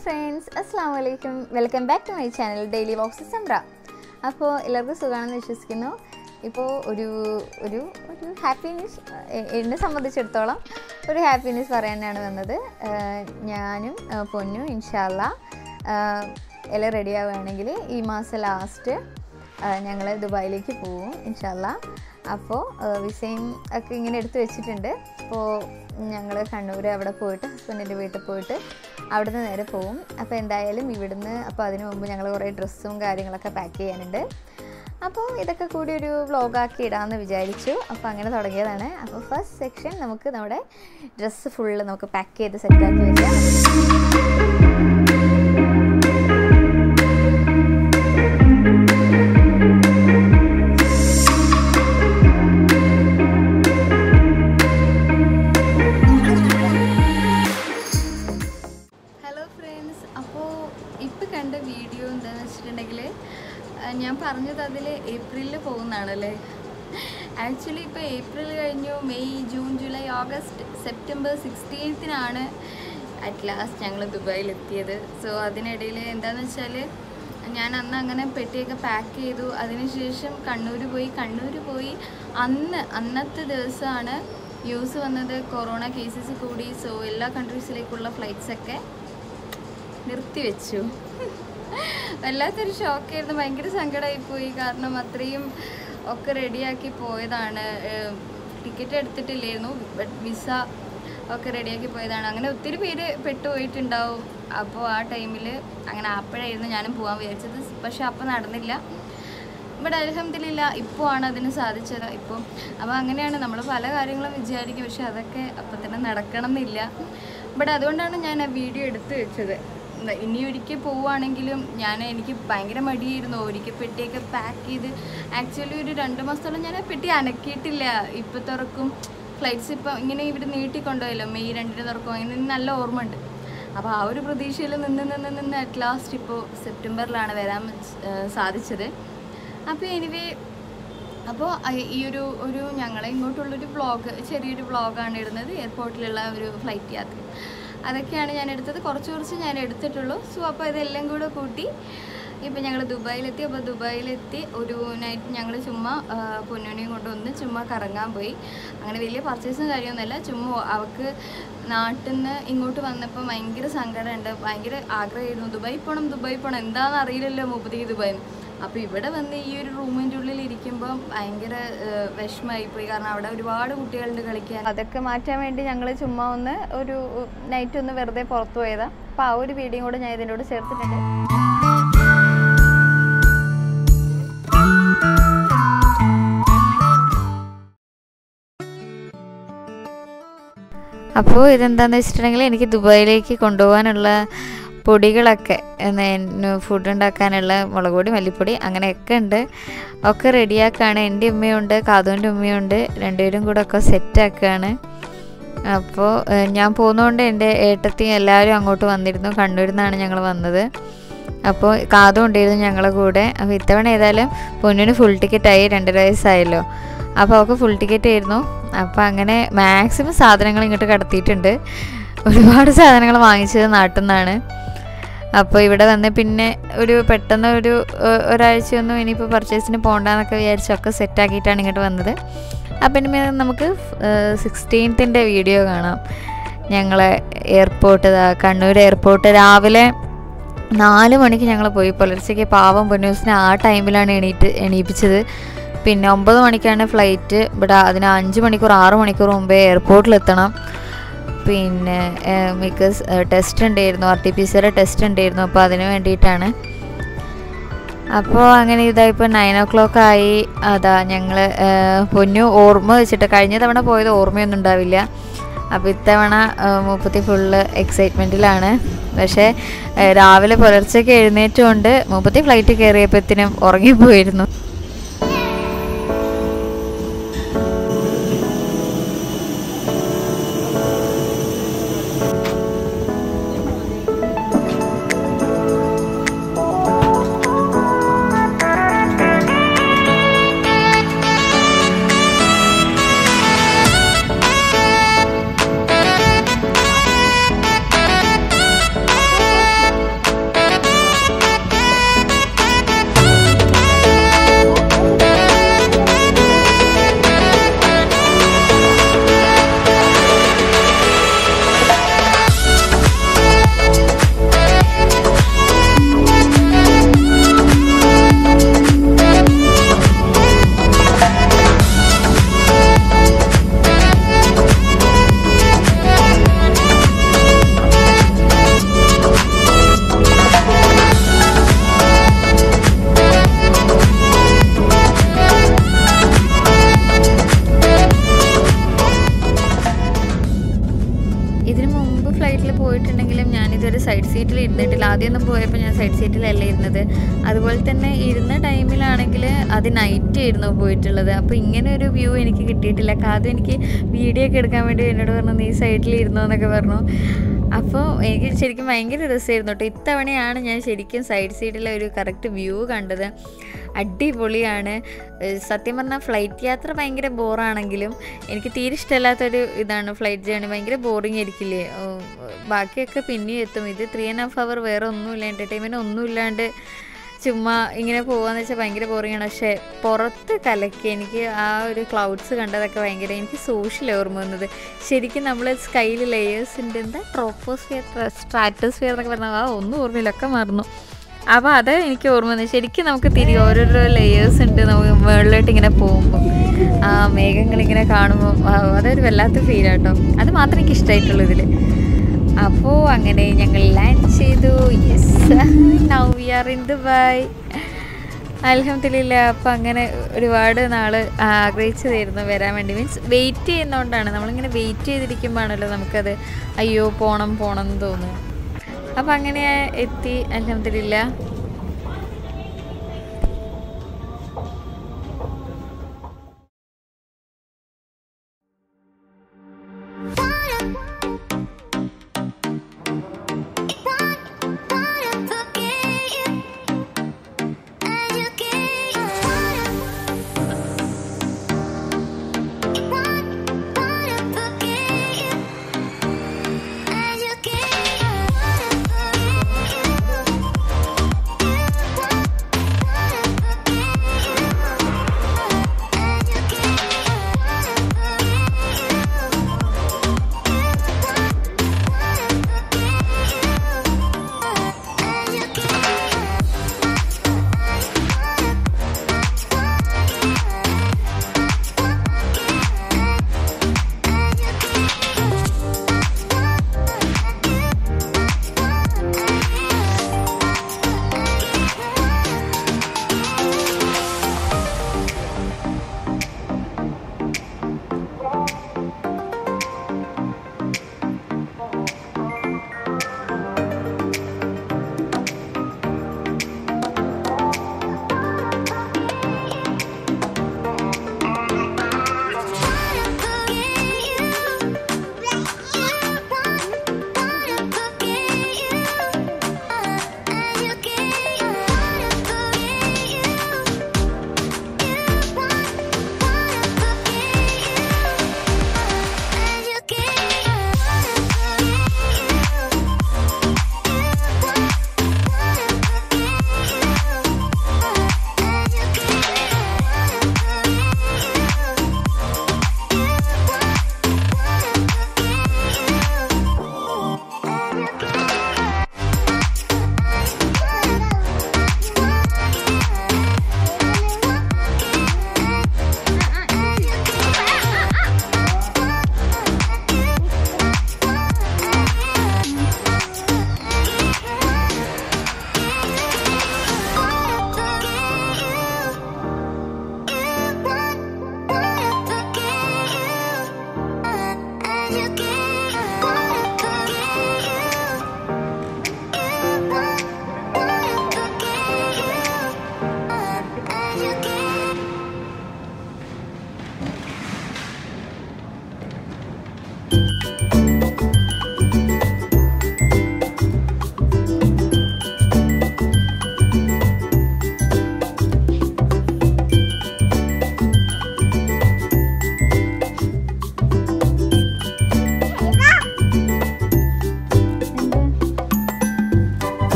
friends അസ്സാം വലൈക്കും welcome back to my channel daily box സെംബ്ര അപ്പോൾ എല്ലാവർക്കും സുഖമാണെന്ന് വിശ്വസിക്കുന്നു ഇപ്പോൾ ഒരു ഒരു ഒരു ഹാപ്പിനെസ് എന്നെ സംബന്ധിച്ചിടത്തോളം ഒരു ഹാപ്പിനെസ് പറയാനാണ് വന്നത് ആഹ് ഞാനും ആഹ് പൊന്നും ഇൻഷാല്ല എല്ലാം റെഡി ആവുകയാണെങ്കിൽ ഈ മാസം ലാസ്റ്റ് ഞങ്ങൾ ദുബായിലേക്ക് പോവും ഇൻഷാല്ല അപ്പോൾ വിസയും ഒക്കെ ഇങ്ങനെ എടുത്തു വെച്ചിട്ടുണ്ട് അപ്പോൾ ഞങ്ങൾ കണ്ണൂർ അവിടെ പോയിട്ട് ഹസ്ബൻഡിൻ്റെ വീട്ടിൽ പോയിട്ട് അവിടുന്ന് നേരെ പോവും അപ്പോൾ എന്തായാലും ഇവിടുന്ന് അപ്പോൾ അതിന് മുമ്പ് ഞങ്ങൾ കുറേ ഡ്രസ്സും കാര്യങ്ങളൊക്കെ പാക്ക് ചെയ്യാനുണ്ട് അപ്പോൾ ഇതൊക്കെ കൂടി ഒരു വ്ളോഗാക്കി ഇടാമെന്ന് വിചാരിച്ചു അപ്പോൾ അങ്ങനെ തുടങ്ങിയതാണ് അപ്പോൾ ഫസ്റ്റ് സെക്ഷൻ നമുക്ക് നമ്മുടെ ഡ്രസ്സ് ഫുള്ള് നമുക്ക് പാക്ക് ചെയ്ത് സെറ്റാക്കി വെക്കാം ഹലോ ഫ്രണ്ട്സ് അപ്പോൾ ഇപ്പം കണ്ട വീഡിയോ എന്താണെന്ന് വെച്ചിട്ടുണ്ടെങ്കിൽ ഞാൻ പറഞ്ഞത് അതിൽ ഏപ്രിലിൽ പോകുന്നതാണല്ലേ ആക്ച്വലി ഇപ്പോൾ ഏപ്രിൽ കഴിഞ്ഞു May June July August September സിക്സ്റ്റീൻത്തിനാണ് അറ്റ് ലാസ്റ്റ് ഞങ്ങൾ ദുബായിലെത്തിയത് സോ അതിനിടയിൽ എന്താണെന്ന് വെച്ചാൽ ഞാൻ അന്ന് അങ്ങനെ പെട്ടിയൊക്കെ പാക്ക് ചെയ്തു അതിനുശേഷം കണ്ണൂർ പോയി കണ്ണൂർ പോയി അന്ന് അന്നത്തെ ദിവസമാണ് ന്യൂസ് വന്നത് കൊറോണ കേസസ് കൂടി സോ എല്ലാ കൺട്രീസിലേക്കുള്ള ഫ്ലൈറ്റ്സൊക്കെ നിർത്തിവെച്ചു വല്ലാത്തൊരു ഷോക്കായിരുന്നു ഭയങ്കര സങ്കടമായി പോയി കാരണം അത്രയും ഒക്കെ റെഡിയാക്കി പോയതാണ് ടിക്കറ്റ് എടുത്തിട്ടില്ലായിരുന്നു ബട്ട് വിസ ഒക്കെ റെഡിയാക്കി പോയതാണ് അങ്ങനെ ഒത്തിരി പേര് പെട്ടുപോയിട്ടുണ്ടാവും അപ്പോൾ ആ ടൈമിൽ അങ്ങനെ അപ്പോഴായിരുന്നു ഞാനും പോകാൻ വിചാരിച്ചത് പക്ഷെ അപ്പോൾ നടന്നില്ല ഇവിടെ അലഹമില്ല ഇപ്പോൾ ആണ് അതിന് സാധിച്ചത് ഇപ്പോൾ അപ്പോൾ അങ്ങനെയാണ് നമ്മൾ പല കാര്യങ്ങളും വിചാരിക്കും പക്ഷെ അതൊക്കെ അപ്പം തന്നെ നടക്കണം എന്നില്ല ഇവിടെ അതുകൊണ്ടാണ് ഞാൻ ആ വീഡിയോ എടുത്തു വെച്ചത് എന്താ, ഇനി ഒരിക്കൽ പോവുകയാണെങ്കിലും ഞാൻ എനിക്ക് ഭയങ്കര മടിയായിരുന്നു ഒരിക്കൽ പെട്ടിയൊക്കെ പാക്ക് ചെയ്ത് ആക്ച്വലി ഒരു രണ്ട് മാസത്തോളം ഞാൻ ആ പെട്ടി അനക്കിയിട്ടില്ല ഇപ്പോൾ തുറക്കും ഫ്ലൈറ്റ്സ് ഇപ്പം ഇങ്ങനെ ഇവിടെ നീട്ടിക്കൊണ്ടുപോയല്ലോ മെയ് രണ്ടിന് തുറക്കും അങ്ങനെ നല്ല ഓർമ്മ ഉണ്ട് അപ്പോൾ ആ ഒരു പ്രതീക്ഷയിൽ നിന്ന് നിന്ന് നിന്ന് അറ്റ് ലാസ്റ്റ് ഇപ്പോൾ സെപ്റ്റംബറിലാണ് വരാൻ ഏഹ് സാധിച്ചത് അപ്പോൾ എനിവേ അപ്പോൾ ഈ ഒരു ഒരു ഞങ്ങളെ ഇങ്ങോട്ടുള്ളൊരു വ്ളോഗ് ചെറിയൊരു വ്ളോഗാണ് ഇടുന്നത് എയർപോർട്ടിലുള്ള ഒരു ഫ്ലൈറ്റ് യാത്ര അതൊക്കെയാണ് ഞാൻ എടുത്തത് കുറച്ച് കുറച്ച് ഞാൻ എടുത്തിട്ടുള്ളൂ സോ അപ്പോൾ ഇതെല്ലാം കൂടെ കൂട്ടി ഇപ്പം ഞങ്ങൾ ദുബായിലെത്തി അപ്പോൾ ദുബായിലെത്തി ഒരു നൈറ്റ് ഞങ്ങൾ ചുമ്മാ ആ, പൊന്നുനെയും കൊണ്ട് ഒന്ന് ചുമ്മാ കറങ്ങാൻ പോയി അങ്ങനെ വലിയ പർച്ചേസും കാര്യമൊന്നുമല്ല ചുമ്മാ അവൾക്ക് നാട്ടിൽ നിന്ന് ഇങ്ങോട്ട് വന്നപ്പോൾ ഭയങ്കര സങ്കടമുണ്ട് ഭയങ്കര ആഗ്രഹമായിരുന്നു ദുബായി പോകണം ദുബായി പോകണം എന്താണെന്ന് അറിയില്ലല്ലോ മുപ്പത്തേക്ക് ദുബായി അപ്പോൾ ഇവിടെ വന്ന് ഈ ഒരു റൂമിൻ്റെ ഉള്ളിൽ ഇരിക്കുമ്പോൾ ഭയങ്കര വിഷമമായി പോയി കാരണം അവിടെ ഒരുപാട് കുട്ടികളുണ്ട് കളിക്കാൻ അതൊക്കെ മാറ്റാൻ വേണ്ടി ഞങ്ങൾ ചുമ്മാ ഒന്ന് ഒരു നൈറ്റ് ഒന്ന് വെറുതെ പുറത്തു പോയതാണ് അപ്പോൾ ആ ഒരു വീഡിയോ കൂടെ ഞാൻ ഇതിൻ്റെ കൂടെ ചേർത്തിട്ടുണ്ട് അപ്പോൾ ഇതെന്താണെന്ന് വെച്ചിട്ടുണ്ടെങ്കിൽ എനിക്ക് ദുബായിലേക്ക് കൊണ്ടുപോകാനുള്ള പൊടികളൊക്കെ ഫുഡ് ഉണ്ടാക്കാനുള്ള മുളക് പൊടി മല്ലിപ്പൊടി അങ്ങനെയൊക്കെ ഉണ്ട് ഒക്കെ റെഡിയാക്കുകയാണ് എൻ്റെ ഉമ്മയുണ്ട് കാതുവിൻ്റെ ഉമ്മയുണ്ട് രണ്ടുപേരും കൂടെ ഒക്കെ സെറ്റാക്കുകയാണ് അപ്പോൾ ഏഹ്, ഞാൻ പോകുന്നതുകൊണ്ട് എൻ്റെ ഏട്ടത്തിയും എല്ലാവരും അങ്ങോട്ട് വന്നിരുന്നു കണ്ണൂരിൽ നിന്നാണ് ഞങ്ങൾ വന്നത് അപ്പോൾ കാതും ഉണ്ടായിരുന്നു ഞങ്ങളെ കൂടെ അപ്പോൾ ഇത്തവണ ഏതായാലും പൊന്നിന് ഫുൾ ടിക്കറ്റായി രണ്ടര വയസ്സായല്ലോ അപ്പോൾ അവൾക്ക് ഫുൾ ടിക്കറ്റ് ആയിരുന്നു അപ്പോൾ അങ്ങനെ മാക്സിമം സാധനങ്ങൾ ഇങ്ങോട്ട് കടത്തിയിട്ടുണ്ട് ഒരുപാട് സാധനങ്ങൾ വാങ്ങിച്ചത് നാട്ടിൽ നിന്നാണ് അപ്പോൾ ഇവിടെ വന്ന് പിന്നെ ഒരു പെട്ടെന്ന് ഒരു ഏഹ്, ഒരാഴ്ചയൊന്നും ഇനിയിപ്പോൾ പർച്ചേസിന് പോകണ്ടെന്നൊക്കെ വിചാരിച്ചൊക്കെ സെറ്റാക്കിയിട്ടാണ് ഇങ്ങോട്ട് വന്നത് അപ്പം ഇനി നമുക്ക് സിക്സ്റ്റീൻത്തിൻ്റെ വീഡിയോ കാണാം ഞങ്ങളെ എയർപോർട്ട് കണ്ണൂർ എയർപോർട്ട് രാവിലെ നാല് മണിക്ക് ഞങ്ങൾ പോയി പുലർച്ചയ്ക്ക് പാവം പൊന്നൂസിനെ ആ ടൈമിലാണ് എണീറ്റ് എണീപ്പിച്ചത് പിന്നെ ഒമ്പത് മണിക്കാണ് ഫ്ലൈറ്റ് ഇവിടെ അതിന് അഞ്ച് മണിക്കൂർ ആറ് മണിക്കൂർ മുമ്പേ എയർപോർട്ടിലെത്തണം പിന്നെ മിക്കസ് ടെസ്റ്റ് ഉണ്ടായിരുന്നു ആർ ടി പി സിയുടെ ടെസ്റ്റ് ഉണ്ടായിരുന്നു അപ്പോൾ അതിന് വേണ്ടിയിട്ടാണ് അപ്പോൾ അങ്ങനെ ഇതായിപ്പോൾ നയൻ ഓ ക്ലോക്ക് ആയി അതാ ഞങ്ങൾ പൊന്നു ഓർമ്മ വെച്ചിട്ട് കഴിഞ്ഞ തവണ പോയത് ഓർമ്മയൊന്നും ഉണ്ടാവില്ല അപ്പോൾ ഇത്തവണ മുപ്പത്തി ഫുള്ള് എക്സൈറ്റ്മെൻറ്റിലാണ് പക്ഷേ ഏഹ്, രാവിലെ പുലർച്ചയ്ക്ക് എഴുന്നേറ്റുകൊണ്ട് മുപ്പത്തി ഫ്ലൈറ്റ് കയറിയപ്പോഴത്തേനും ഉറങ്ങിപ്പോയിരുന്നു ആദ്യമൊന്നും പോയപ്പോൾ ഞാൻ സൈഡ് സീറ്റിലല്ല ഇരുന്നത് അതുപോലെ തന്നെ ഇരുന്ന ടൈമിലാണെങ്കിൽ അത് നൈറ്റ് ആയിരുന്നു പോയിട്ടുള്ളത് അപ്പോൾ ഇങ്ങനെ ഒരു വ്യൂ എനിക്ക് കിട്ടിയിട്ടില്ല കാതും എനിക്ക് വീഡിയോ ഒക്കെ എടുക്കാൻ വേണ്ടി എന്നോട് പറഞ്ഞു നീ സൈഡിൽ ഇരുന്നോ എന്നൊക്കെ പറഞ്ഞു അപ്പോൾ എനിക്ക് ശരിക്കും ഭയങ്കര രസമായിരുന്നു കേട്ടോ ഇത്തവണയാണ് ഞാൻ ശരിക്കും സൈഡ് സീറ്റിലെ ഒരു കറക്റ്റ് വ്യൂ കണ്ടത് അടിപൊളിയാണ് ഏഹ് സത്യം പറഞ്ഞാൽ ഫ്ലൈറ്റ് യാത്ര ഭയങ്കര ബോറാണെങ്കിലും എനിക്ക് തീരെ ഇഷ്ടമല്ലാത്തൊരു ഇതാണ് ഫ്ലൈറ്റ് ജേണി ഭയങ്കര ബോറിംഗ് ആയിരിക്കില്ലേ ഓ, ബാക്കിയൊക്കെ പിന്നെയും എത്തും ഇത് ത്രീ ആൻഡ് ഹാഫ് അവർ വേറെ ഒന്നുമില്ല എൻ്റർടൈൻമെൻറ്റ് ഒന്നുമില്ലാണ്ട് ചുമ്മാ ഇങ്ങനെ പോകാന്ന് വെച്ചാൽ ഭയങ്കര ബോറിംഗ് ആണ് പക്ഷേ പുറത്ത് കലക്കി എനിക്ക് ആ ഒരു ക്ലൗഡ്സ് കണ്ടതൊക്കെ ഭയങ്കര എനിക്ക് സോഷ്യൽ ഓർമ്മ വന്നത് ശരിക്കും നമ്മൾ സ്കൈയിൽ ലെയേഴ്സിൻ്റെ എന്താ ട്രോപ്പോസ്ഫിയർ സ്ട്രാറ്റോസ്ഫിയർ എന്നൊക്കെ പറഞ്ഞാൽ ആ ഒന്നും ഓർമ്മയില്ല ഒക്കെ മറന്നു അപ്പോൾ അത് എനിക്ക് ഓർമ്മ വന്നു ശരിക്കും നമുക്ക് തിരി ഓരോരോ ലെയേഴ്സ് ഉണ്ട് നമുക്ക് മുകളിലോട്ട് ഇങ്ങനെ പോകുമ്പോൾ ആ മേഘങ്ങൾ ഇങ്ങനെ കാണുമ്പോൾ ആ, അതൊരു വല്ലാത്ത ഫീലാട്ടോ അത് മാത്രമേ എനിക്ക് ഇഷ്ടമായിട്ടുള്ളൂ ഇതിൽ അപ്പോൾ അങ്ങനെ ഞങ്ങൾ ലാൻഡ് ചെയ്തു yes now we are in Dubai അലഹമില്ല അപ്പോൾ അങ്ങനെ ഒരുപാട് നാൾ ആഗ്രഹിച്ചതായിരുന്നു വരാൻ വേണ്ടി മീൻസ് വെയിറ്റ് ചെയ്യുന്നതുകൊണ്ടാണ് നമ്മളിങ്ങനെ വെയിറ്റ് ചെയ്തിരിക്കുമ്പോഴാണല്ലോ നമുക്കത് അയ്യോ പോണം പോണം എന്ന് തോന്നുക അപ്പോൾ അങ്ങനെ എത്തി അലഹമില്ല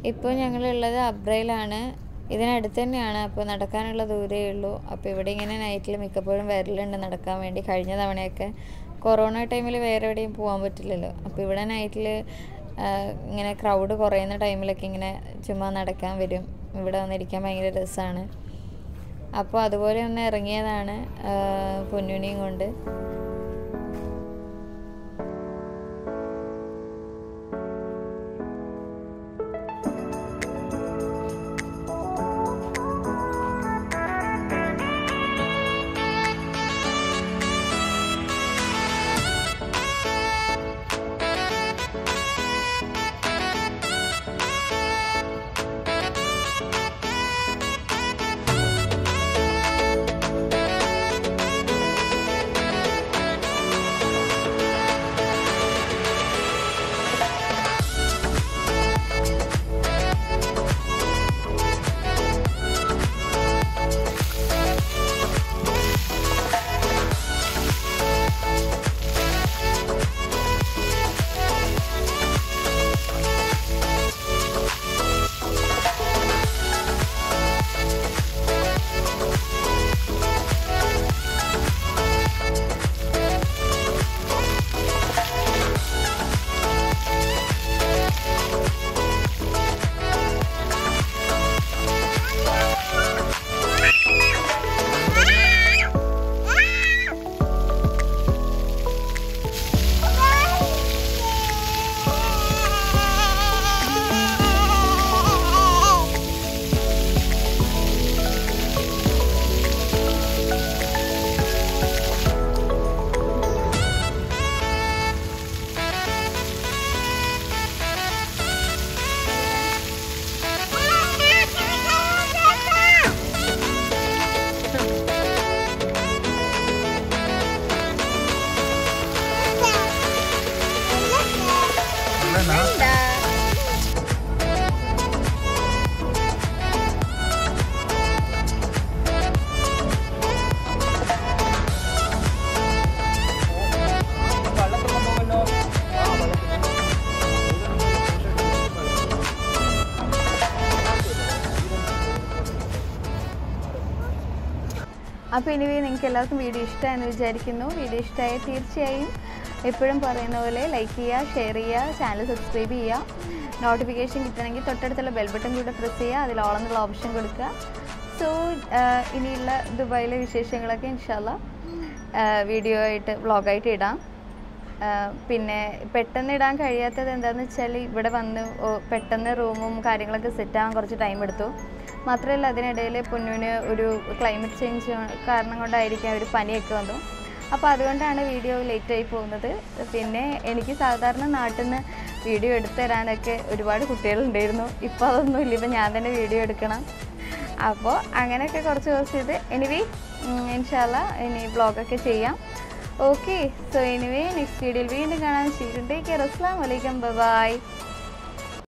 ഇപ്പോൾ ഞങ്ങളുള്ളത് അബ്രയിലാണ് ഇതിനടുത്ത് തന്നെയാണ് അപ്പോൾ നടക്കാനുള്ള ദൂരേ ഉള്ളൂ അപ്പോൾ ഇവിടെ ഇങ്ങനെ നൈറ്റിൽ മിക്കപ്പോഴും വരലുണ്ട് നടക്കാൻ വേണ്ടി കഴിഞ്ഞ തവണയൊക്കെ കൊറോണ ടൈമിൽ വേറെ എവിടെയും പോകാൻ പറ്റില്ലല്ലോ അപ്പോൾ ഇവിടെ നൈറ്റിൽ ഇങ്ങനെ ക്രൗഡ് കുറയുന്ന ടൈമിലൊക്കെ ഇങ്ങനെ ചുമ്മാ നടക്കാൻ വരും ഇവിടെ വന്നിരിക്കാൻ ഭയങ്കര രസമാണ് അപ്പോൾ അതുപോലെ ഒന്ന് ഇറങ്ങിയതാണ് പൊന്നുണിയും കൊണ്ട് അപ്പോൾ ഇനി നിങ്ങൾക്ക് എല്ലാവർക്കും വീഡിയോ ഇഷ്ടമായെന്ന് വിചാരിക്കുന്നു വീഡിയോ ഇഷ്ടമായ തീർച്ചയായും എപ്പോഴും പറയുന്ന പോലെ ലൈക്ക് ചെയ്യുക ഷെയർ ചെയ്യുക ചാനൽ സബ്സ്ക്രൈബ് ചെയ്യുക നോട്ടിഫിക്കേഷൻ കിട്ടണമെങ്കിൽ തൊട്ടടുത്തുള്ള ബെൽ ബട്ടൺ കൂടെ പ്രസ് ചെയ്യുക അതിൽ ഓൾ എന്നുള്ള ഓപ്ഷൻ കൊടുക്കുക സോ ഇനിയുള്ള ദുബായിലെ വിശേഷങ്ങളൊക്കെ ഇൻഷാല്ല വീഡിയോ ആയിട്ട് വ്ളോഗായിട്ട് ഇടാം ആ, പിന്നെ പെട്ടെന്ന് ഇടാൻ കഴിയാത്തത് എന്താണെന്ന് വെച്ചാൽ ഇവിടെ വന്ന് ഓ- പെട്ടെന്ന് റൂമും കാര്യങ്ങളൊക്കെ സെറ്റ് ആവാൻ കുറച്ച് ടൈം എടുത്തു മാത്രമല്ല അതിനിടയിൽ പൊന്നുവിന് ഒരു ക്ലൈമറ്റ് ചേഞ്ച് കാരണം കൊണ്ടായിരിക്കാം ഒരു പനിയൊക്കെ വന്നു അപ്പോൾ അതുകൊണ്ടാണ് വീഡിയോ ലേറ്റായി പോകുന്നത് പിന്നെ എനിക്ക് സാധാരണ നാട്ടിൽ നിന്ന് വീഡിയോ എടുത്തു തരാനൊക്കെ ഒരുപാട് കുട്ടികളുണ്ടായിരുന്നു ഇപ്പോൾ അതൊന്നുമില്ല ഇപ്പം ഞാൻ തന്നെ വീഡിയോ എടുക്കണം അപ്പോൾ അങ്ങനെയൊക്കെ കുറച്ച് കുറച്ച് ഇത് എനിവേ ഇൻഷാല്ല ഇനി വ്ളോഗൊക്കെ ചെയ്യാം ഓക്കെ സോ എനിവേ നെക്സ്റ്റ് വീഡിയോയിൽ വീണ്ടും കാണാൻ ചെയ്തിട്ടുണ്ട് അസ്സാം വലൈക്കും ബൈ